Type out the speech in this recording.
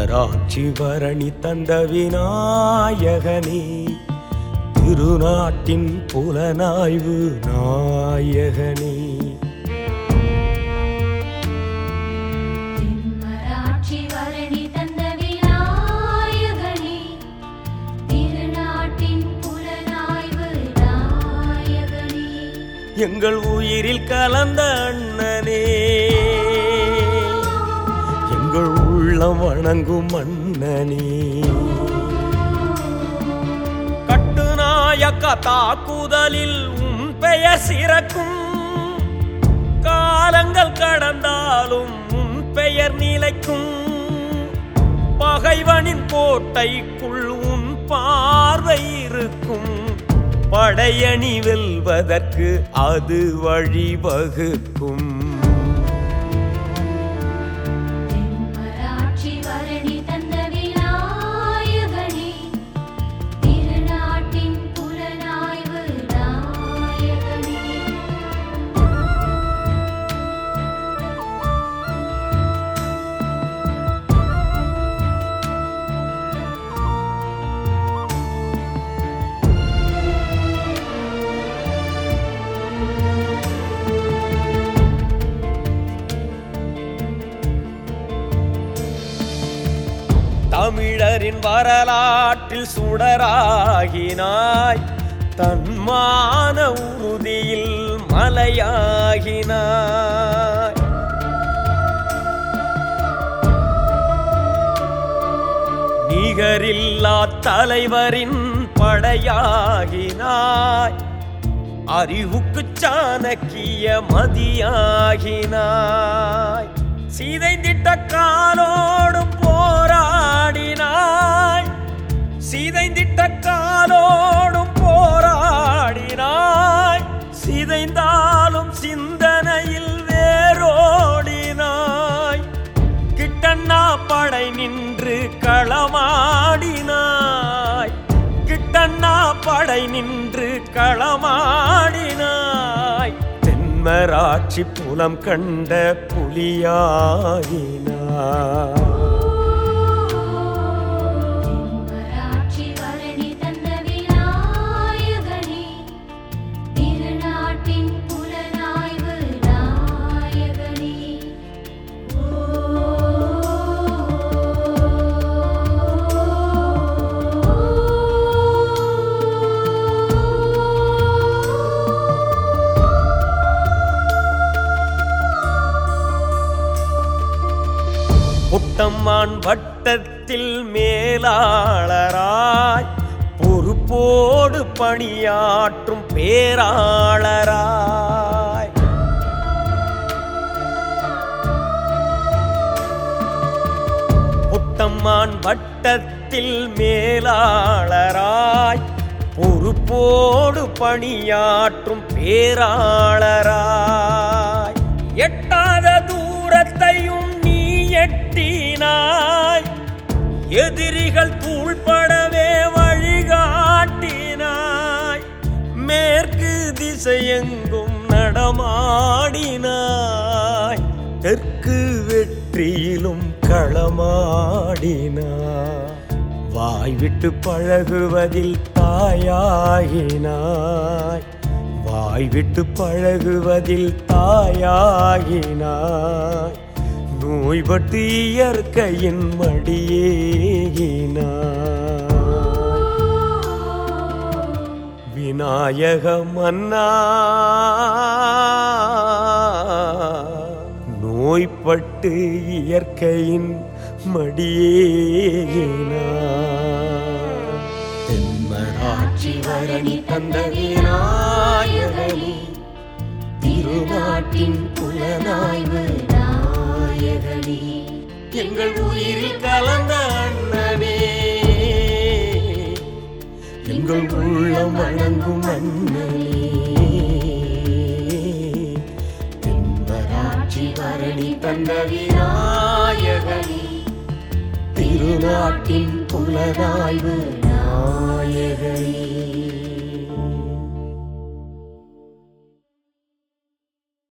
தென்மராட்சி பரணி தந்த விநாயகனே திருநாட்டின் புலனாய்வு நாயகனே தென்மராட்சி வரணி தந்த விநாயகனே திருநாட்டின் புலனாய்வு நாயகனே எங்கள் உயிரில் கலந்த அண்ணனே எங்கள் உள்ளம் வணங்கும் மன்னனே கட்டுநாயக்க தாக்குதலில் உன் பெயர் சிறக்கும் காலங்கள் கடந்தாலும் உன் பெயர் நிலைக்கும் பகைவனின் கோட்டைக்குள் உன் பார்வை இருக்கும் படையணி வெல்வதற்கு அது வழிவகுக்கும் தென்மராட்சி வரணி தந்த விநாயகனே திருநாட்டின் புலனாய்வு நாயகனே தமிழரின் வரலாற்றில் சுடராகினாய் தன்மான உறுதியில் மலையாகினாய் நிகரில்லா தலைவரின் படையாகினாய் அறிவுக்கு சாணக்கிய மதியாகினாய் சீதைந்திட்ட காலோடும் போராடினாய் சீதைந்திட்ட காலோடும் போராடினாய் சிதைந்தாலும் சிந்தனையில் வேரோடினாய் கிட்டண்ணா படை நின்று களமாடினாய் கிட்டண்ணா படை நின்று களமாடினாய் தென்மராட்சி புலம் கண்ட புலியாகினாய் தென்மராட்சி வரணி தந்த விநாயகனே திருநாட்டின் புலனாய்வு நாயகனே புட்டம்மான் வட்டத்தில் மேலாளராய் பொறுப்போடு பணியாற்றும் பேராளராய் புட்டம்மான் வட்டத்தில் மேலாளராய் பொறுப்போடு பணியாற்றும் பேராளராய் எட்டாத தூரத்தையும் நீ எட்டினாய் எதிரிகள் தூள்படவே வழிகாட்டினாய் மேற்கு திசையெங்கும் நடமாடினாய் தெற்கு வெற்றியிலும் களமாடினாய் வாய் விட்டு பழகுவதில் தாயாகினாய் வாய் விட்டு பழகுவதில் தாயாகினாய் நோய்பட்டு இயற்கையின் மடியேகினாய் விநாயக மன்னா நோய்பட்டு இயற்கையின் மடியேகினாய் தென்மராட்சி வரணி தந்த விநாயகனே திருநாட்டின் புலனாய்வு நாயகனே எங்கள் உயிரில் கலந்த அண்ணனே எங்கள் உள்ளம் வணங்கும் அண்ணனே தென்மராட்சி வரணி தந்த விநாயகனே திருநாட்டின் புலனாய்வு